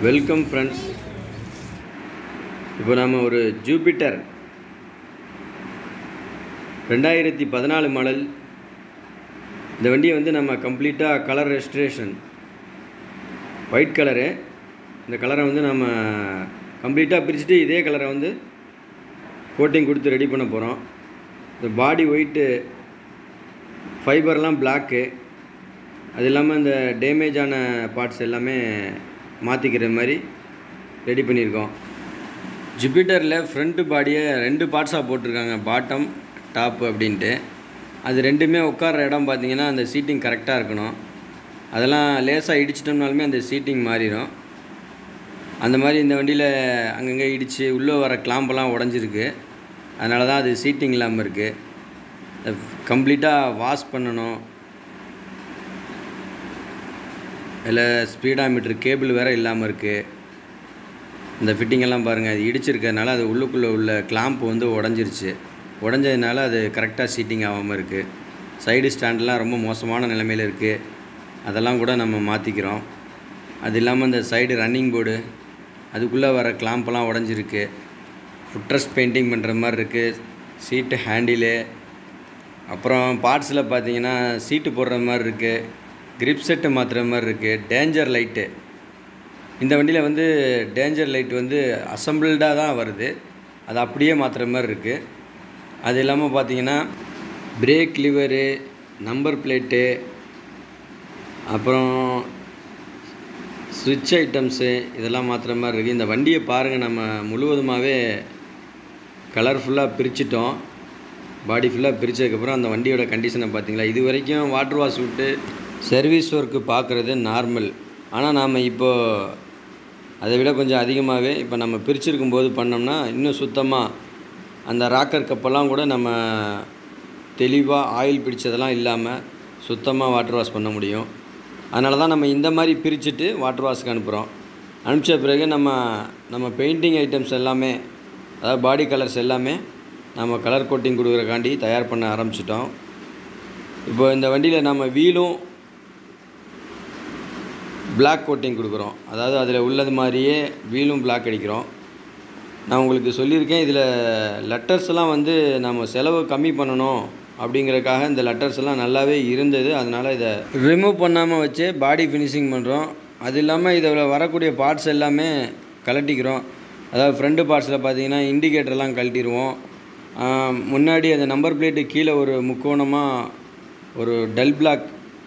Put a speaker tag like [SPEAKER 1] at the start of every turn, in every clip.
[SPEAKER 1] welcome friends இப்போ நாம் ஒரு ஜூபிட்டர் ரெண்டாயிரத்தி பதினாலு மாடல் இந்த வண்டியை வந்து நம்ம கம்ப்ளீட்டாக கலர் ரெஜிஸ்ட்ரேஷன் ஒயிட் கலரு இந்த கலரை வந்து நம்ம கம்ப்ளீட்டாக பிரிச்சுட்டு இதே கலரை வந்து கோட்டிங் கொடுத்து ரெடி பண்ண போகிறோம் இந்த பாடி ஒயிட்டு ஃபைபர்லாம் பிளாக்கு அது இல்லாமல் இந்த டேமேஜ் ஆன பார்ட்ஸ் எல்லாமே மாற்றிக்கிற மாதிரி ரெடி பண்ணியிருக்கோம் ஜூபிட்டரில் ஃப்ரண்ட்டு பாடியை ரெண்டு பார்ட்ஸாக போட்டிருக்காங்க பாட்டம் டாப்பு அப்படின்ட்டு அது ரெண்டுமே உட்கார்ற இடம் பார்த்தீங்கன்னா அந்த சீட்டிங் கரெக்டாக இருக்கணும் அதெல்லாம் லேசாக இடிச்சிட்டோம்னாலுமே அந்த சீட்டிங் மாறிடும் அந்த மாதிரி இந்த வண்டியில் அங்கங்கே இடித்து உள்ளே வர கிளாம்பெல்லாம் உடஞ்சிருக்கு அதனால தான் அது சீட்டிங் இல்லாமல் இருக்குது கம்ப்ளீட்டாக வாஷ் பண்ணணும் இதில் ஸ்பீடாமீட்ரு கேபிள் வேறு இல்லாமல் இருக்குது இந்த ஃபிட்டிங் எல்லாம் பாருங்கள் அது இடிச்சிருக்கறனால அது உள்ளுக்குள்ளே உள்ள கிளாம்ப் வந்து உடஞ்சிருச்சு உடஞ்சதுனால அது கரெக்டாக சீட்டிங் ஆகாமல் இருக்குது சைடு ஸ்டாண்டெலாம் ரொம்ப மோசமான நிலைமையில் இருக்குது அதெல்லாம் கூட நம்ம மாற்றிக்கிறோம் அது இல்லாமல் இந்த சைடு ரன்னிங் போர்டு அதுக்குள்ளே வர கிளாம்பெல்லாம் உடஞ்சிருக்கு ஃபுட்ரஸ் பெயிண்டிங் பண்ணுற மாதிரி இருக்குது சீட்டு ஹேண்டிலு அப்புறம் பார்ட்ஸில் பார்த்தீங்கன்னா சீட்டு போடுற மாதிரி இருக்குது கிரிப் செட்டு மாற்றுற மாதிரி இருக்குது டேஞ்சர் லைட்டு இந்த வண்டியில் வந்து டேஞ்சர் லைட் வந்து அசம்பிள்டாக தான் வருது அது அப்படியே மாற்றுற மாதிரி இருக்குது அது இல்லாமல் பார்த்தீங்கன்னா பிரேக் லிவரு நம்பர் பிளேட்டு அப்புறம் ஸ்விட்ச் ஐட்டம்ஸு இதெல்லாம் மாற்றுற மாதிரி இருக்குது இந்த வண்டியை பாருங்கள் நம்ம முழுவதுமாகவே கலர்ஃபுல்லாக பிரிச்சிட்டோம் பாடி ஃபுல்லாக பிரித்ததுக்கப்புறம் அந்த வண்டியோட கண்டிஷனை பார்த்தீங்களா இது வரைக்கும் வாட்டர் வாஷ் விட்டு சர்வீஸ் ஒர்க்கு பார்க்குறது நார்மல் ஆனால் நாம் இப்போது அதை விட கொஞ்சம் அதிகமாகவே இப்போ நம்ம பிரிச்சிருக்கும் போது பண்ணோம்னா இன்னும் சுத்தமாக அந்த ராக்கர் கப்பெல்லாம் கூட நம்ம தெளிவாக ஆயில் பிடிச்சதெல்லாம் இல்லாமல் சுத்தமாக வாட்டர் வாஷ் பண்ண முடியும் அதனால தான் நம்ம இந்த மாதிரி பிரிச்சுட்டு வாட்டர் வாஷ்க்கு அனுப்புகிறோம் அனுப்பிச்ச பிறகு நம்ம நம்ம பெயிண்டிங் ஐட்டம்ஸ் எல்லாமே அதாவது பாடி கலர்ஸ் எல்லாமே நம்ம கலர் கோட்டிங் கொடுக்குறக்காண்டி தயார் பண்ண ஆரம்பிச்சிட்டோம் இப்போ இந்த வண்டியில் நம்ம வீலும் பிளாக் கோட்டிங் கொடுக்குறோம் அதாவது அதில் உள்ளது மாதிரியே வீலும் பிளாக் அடிக்கிறோம் நான் உங்களுக்கு சொல்லியிருக்கேன் இதில் லெட்டர்ஸ் எல்லாம் வந்து நம்ம செலவு கம்மி பண்ணணும் அப்படிங்கிறதுக்காக இந்த லெட்டர்ஸ் எல்லாம் நல்லாவே இருந்தது அதனால் இதை ரிமூவ் பண்ணாமல் வச்சு பாடி ஃபினிஷிங் பண்ணுறோம் அது இல்லாமல் இதில் வரக்கூடிய பார்ட்ஸ் எல்லாமே கலட்டிக்கிறோம் அதாவது ஃப்ரண்ட் பார்ட்ஸில் பார்த்தீங்கன்னா இண்டிகேட்டர்லாம் கழட்டிடுவோம் முன்னாடி அந்த நம்பர் பிளேட்டு கீழே ஒரு முக்கோணமாக ஒரு டல் பிளாக்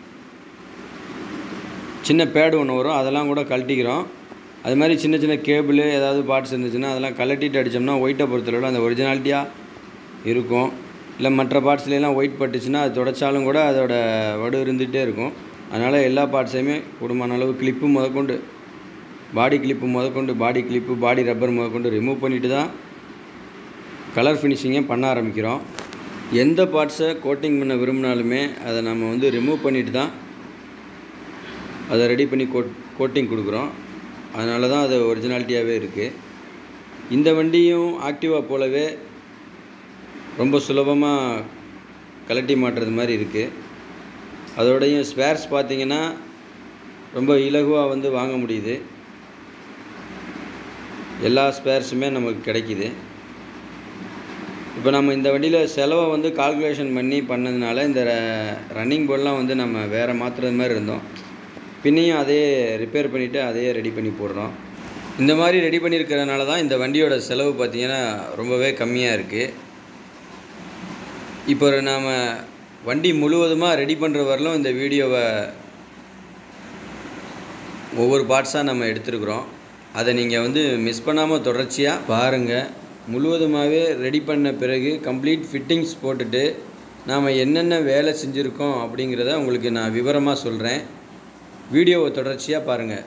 [SPEAKER 1] சின்ன பேடு ஒன்று வரும் அதெல்லாம் கூட கழட்டிக்கிறோம் அது மாதிரி சின்ன சின்ன கேபிள் ஏதாவது பார்ட்ஸ் இருந்துச்சுன்னா அதெல்லாம் கழட்டிட்டு அடித்தோம்னா ஒயிட்டை பொறுத்தளவில் அந்த ஒரிஜினாலிட்டியாக இருக்கும் இல்லை மற்ற பார்ட்ஸ்லாம் ஒயிட் பட்டுச்சுன்னா அது தொடச்சாலும் கூட அதோட வடு இருந்துகிட்டே இருக்கும் அதனால் எல்லா பார்ட்ஸையுமே கூடுமான அளவு கிளிப்பு முதற்கொண்டு பாடி கிளிப்பு முதற்கொண்டு பாடி கிளிப்பு பாடி ரப்பர் முதற்கொண்டு ரிமூவ் பண்ணிட்டு தான் கலர் ஃபினிஷிங்கே பண்ண ஆரம்பிக்கிறோம் எந்த பார்ட்ஸை கோட்டிங் பண்ண விரும்பினாலுமே அதை நம்ம வந்து ரிமூவ் பண்ணிட்டு தான் அதை ரெடி பண்ணி கோட் கோட்டிங் கொடுக்குறோம் அதனால தான் அது ஒரிஜினாலிட்டியாகவே இருக்குது இந்த வண்டியும் ஆக்டிவா போலவே ரொம்ப சுலபமாக கலட்டி மாட்டுறது மாதிரி இருக்குது அதோடையும் ஸ்பேர்ஸ் பார்த்திங்கன்னா ரொம்ப இலகுவாக வந்து வாங்க முடியுது எல்லா ஸ்பேர்ஸுமே நமக்கு கிடைக்கிது இப்போ நம்ம இந்த வண்டியில் செலவை வந்து கால்குலேஷன் பண்ணி பண்ணதுனால இந்த ரன்னிங் போர்டெலாம் வந்து நம்ம வேறு மாற்றுறது மாதிரி இருந்தோம் பின்னையும் அதே ரிப்பேர் பண்ணிவிட்டு அதையே ரெடி பண்ணி போடுறோம் இந்த மாதிரி ரெடி பண்ணியிருக்கிறதுனால தான் இந்த வண்டியோட செலவு பார்த்திங்கன்னா ரொம்பவே கம்மியாக இருக்குது இப்போ நாம் வண்டி முழுவதுமாக ரெடி பண்ணுற வரலும் இந்த வீடியோவை ஒவ்வொரு பார்ட்ஸாக நம்ம எடுத்துருக்குறோம் அதை நீங்கள் வந்து மிஸ் பண்ணாமல் தொடர்ச்சியாக பாருங்கள் முழுவதுமாகவே ரெடி பண்ண பிறகு கம்ப்ளீட் ஃபிட்டிங்ஸ் போட்டுட்டு நாம் என்னென்ன வேலை செஞ்சுருக்கோம் அப்படிங்கிறத உங்களுக்கு நான் விவரமாக சொல்கிறேன் வீடியோவை தொடர்ச்சியாக பாருங்கள்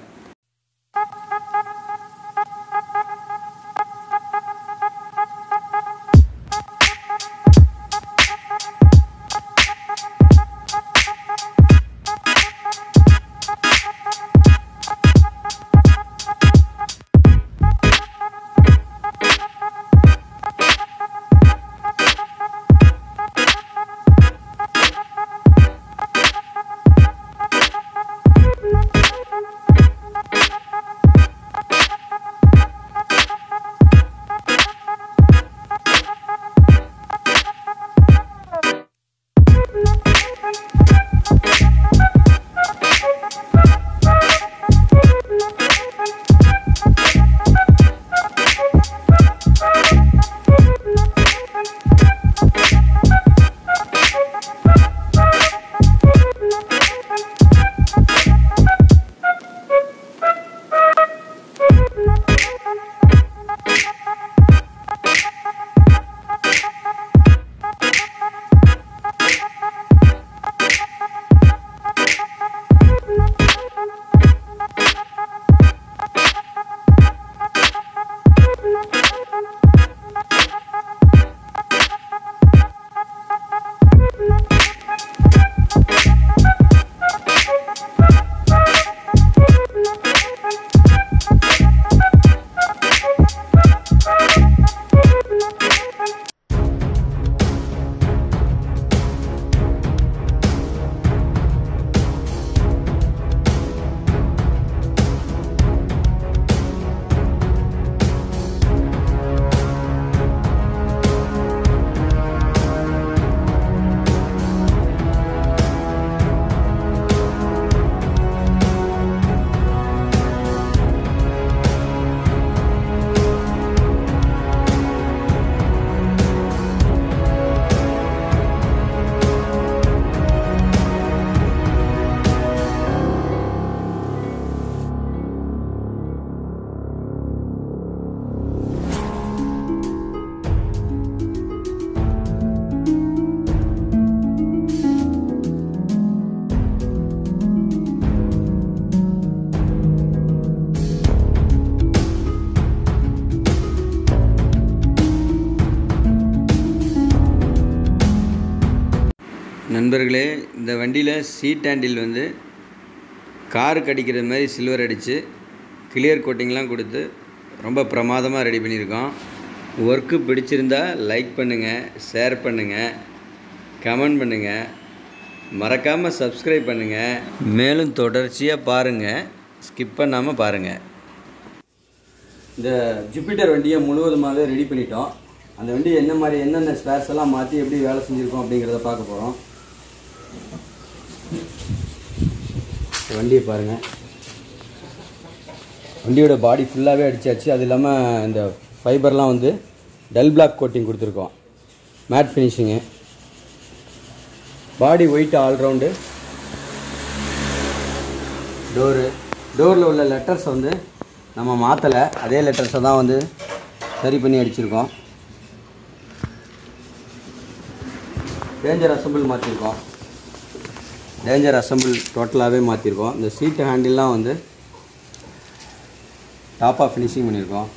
[SPEAKER 1] நண்பர்களே இந்த வண்டியில் சீட் ஹேண்டில் வந்து காருக்கு அடிக்கிற மாதிரி சில்வர் அடித்து கிளியர் கோட்டிங்லாம் கொடுத்து ரொம்ப பிரமாதமாக ரெடி பண்ணியிருக்கோம் ஒர்க்கு பிடிச்சிருந்தா லைக் பண்ணுங்கள் ஷேர் பண்ணுங்கள் கமெண்ட் பண்ணுங்கள் மறக்காமல் சப்ஸ்கிரைப் பண்ணுங்கள் மேலும் தொடர்ச்சியாக பாருங்கள் ஸ்கிப் பண்ணாமல் பாருங்கள் இந்த ஜூபிட்டர் வண்டியை முழுவதுமாகவே ரெடி பண்ணிட்டோம் அந்த வண்டி என்ன மாதிரி என்னென்ன ஸ்பேர்ஸ் எல்லாம் மாற்றி எப்படி வேலை செஞ்சுருக்கோம் அப்படிங்கிறத பார்க்க போகிறோம் வண்டியை பாருங்கள் வண்டியோட பாடி ஃபுல்லாகவே அடிச்சாச்சு அது இல்லாமல் இந்த ஃபைபர்லாம் வந்து டல் பிளாக் கோட்டிங் கொடுத்துருக்கோம் matte finishing body white all round door டோரில் உள்ள லெட்டர்ஸ் வந்து நம்ம மாற்றலை அதே லெட்டர்ஸை தான் வந்து சரி பண்ணி அடிச்சிருக்கோம் டேஞ்சர் அசம்பிள் மாற்றிருக்கோம் டேஞ்சர் அசம்பிள் டோட்டலாகவே மாற்றிருக்கோம் இந்த சீட்டு ஹேண்டில்லாம் வந்து டாப்பாக ஃபினிஷிங் பண்ணியிருக்கோம்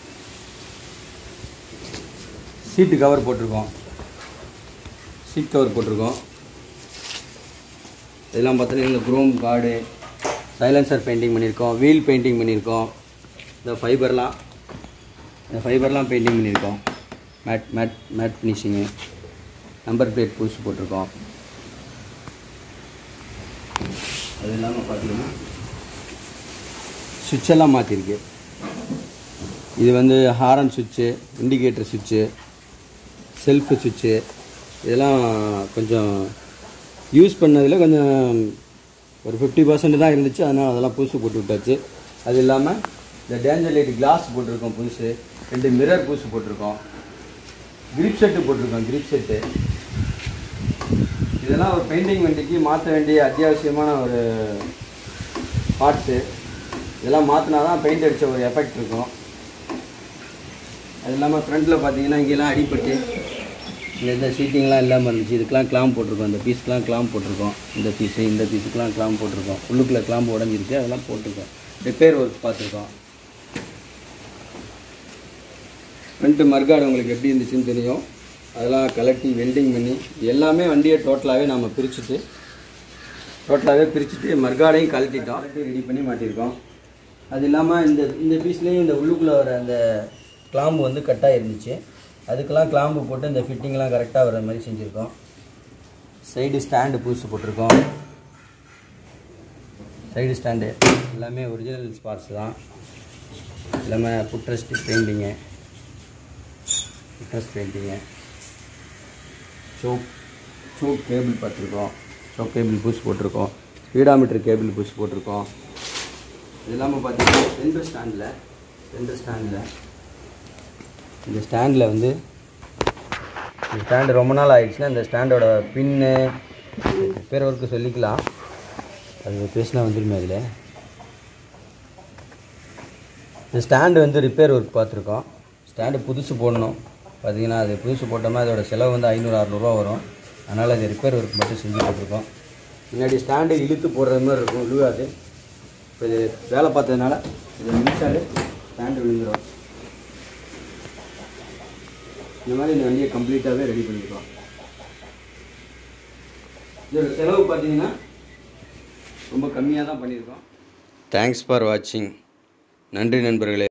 [SPEAKER 1] சீட்டு கவர் போட்டிருக்கோம் சீட் கவர் போட்டிருக்கோம் இதெல்லாம் பார்த்தீங்கன்னா இந்த குரோம் கார்டு சைலன்சர் பெயிண்டிங் பண்ணியிருக்கோம் வீல் பெயிண்டிங் பண்ணியிருக்கோம் இந்த ஃபைபர்லாம் இந்த ஃபைபர்லாம் பெயிண்டிங் பண்ணியிருக்கோம் matte matte matte finishing number plate புதுசு போட்டிருக்கோம் அது இல்லாமல் பார்த்தீங்கன்னா சுவிட்செல்லாம் மாற்றிருக்கு இது வந்து ஹாரன் சுவிட்சு இண்டிகேட்டர் சுவிட்சு செல்ஃபு சுவிட்சு இதெல்லாம் கொஞ்சம் யூஸ் பண்ணதில் கொஞ்சம் ஒரு ஃபிஃப்டி பர்சன்ட் தான் இருந்துச்சு அதனால் அதெல்லாம் புதுசு போட்டு விட்டாச்சு அது இல்லாமல் இந்த டேஞ்சர் லைட் கிளாஸ் போட்டிருக்கோம் புதுசு ரெண்டு மிரர் புதுசு போட்டிருக்கோம் கிரிப் செட்டு போட்டிருக்கோம் கிரிப் செட்டு இதெல்லாம் ஒரு பெயிண்டிங் வண்டிக்கு மாற்ற வேண்டிய அத்தியாவசியமான ஒரு பார்ட்ஸு இதெல்லாம் மாற்றினா தான் பெயிண்ட் அடித்த ஒரு எஃபெக்ட் இருக்கும் அது இல்லாமல் ஃப்ரண்ட்டில் பார்த்தீங்கன்னா இங்கெல்லாம் அடிபட்டு இங்கே இந்த சீட்டிங்லாம் இல்லாமல் இருந்துச்சு இதுக்கெலாம் கிளாம் போட்டிருக்கோம் இந்த பீஸ்க்கெலாம் கிளாம் போட்டிருக்கோம் இந்த பீஸு இந்த பீஸுக்கெலாம் கிளாம் போட்டிருக்கோம் உள்ளுக்குள்ளே கிளாம்பு உடஞ்சிருக்கு அதெல்லாம் போட்டிருக்கோம் ரிப்பேர் ஒர்க் பார்த்துருக்கோம் ஃப்ரண்ட்டு மர்காடு உங்களுக்கு எப்படி இருந்துச்சுன்னு தெரியும் அதெல்லாம் கலட்டி வெல்டிங் பண்ணி எல்லாமே வண்டியை டோட்டலாகவே நம்ம பிரிச்சுட்டு டோட்டலாகவே பிரிச்சுட்டு மர்காடையும் கழட்டிட்டோம் ரெடி பண்ணி மாட்டியிருக்கோம் அது இல்லாமல் இந்த இந்த பீஸ்லேயும் இந்த உள்ளுக்குள்ளே வர அந்த கிளாம்பு வந்து கட்டாக இருந்துச்சு அதுக்கெல்லாம் கிளாம்பு போட்டு இந்த ஃபிட்டிங்லாம் கரெக்டாக வர மாதிரி செஞ்சுருக்கோம் சைடு ஸ்டாண்டு புதுசு போட்டிருக்கோம் சைடு ஸ்டாண்டு எல்லாமே ஒரிஜினல் ஸ்பார்ட்ஸ் தான் எல்லாமே footrest painting footrest painting choke choke cable பார்த்துருக்கோம் சோப் கேபிள் புதுசு போட்டிருக்கோம் ஸ்பீடாமீட்டர் கேபிள் புதுசு போட்டிருக்கோம் இது இல்லாமல் பார்த்தீங்கன்னா சென்டர் ஸ்டாண்டில் சென்டர் ஸ்டாண்டில் இந்த ஸ்டாண்டில் வந்து இந்த ஸ்டாண்டு ரொம்ப நாள் ஆயிடுச்சுன்னா இந்த ஸ்டாண்டோட பின்னு பேர் ஒர்க்கு சொல்லிக்கலாம் அது பேசினா வந்துருமே அதில் இந்த ஸ்டாண்டு வந்து ரிப்பேர் ஒர்க் பார்த்துருக்கோம் ஸ்டாண்டு புதுசு போடணும் பார்த்தீங்கன்னா அது புதுசு போட்டோம்னா அதோட செலவு வந்து ஐநூறு அறநூறுவா வரும் அதனால் அது ரிப்பேர் ஒர்க் மட்டும் செஞ்சு போட்டிருக்கோம் முன்னாடி ஸ்டாண்டு இழுத்து போடுறது மாதிரி இருக்கும் விழுவாது இப்போ இது வேலை பார்த்ததுனால இதை நிமிஷாலே ஸ்டாண்டு விழுந்துடும் இந்த மாதிரி இந்த வண்டியை கம்ப்ளீட்டாகவே ரெடி பண்ணிக்கலாம் இதோட செலவு பார்த்தீங்கன்னா ரொம்ப கம்மியாக தான் பண்ணியிருக்கோம் தேங்க்ஸ் ஃபார் வாட்சிங் நன்றி நண்பர்களே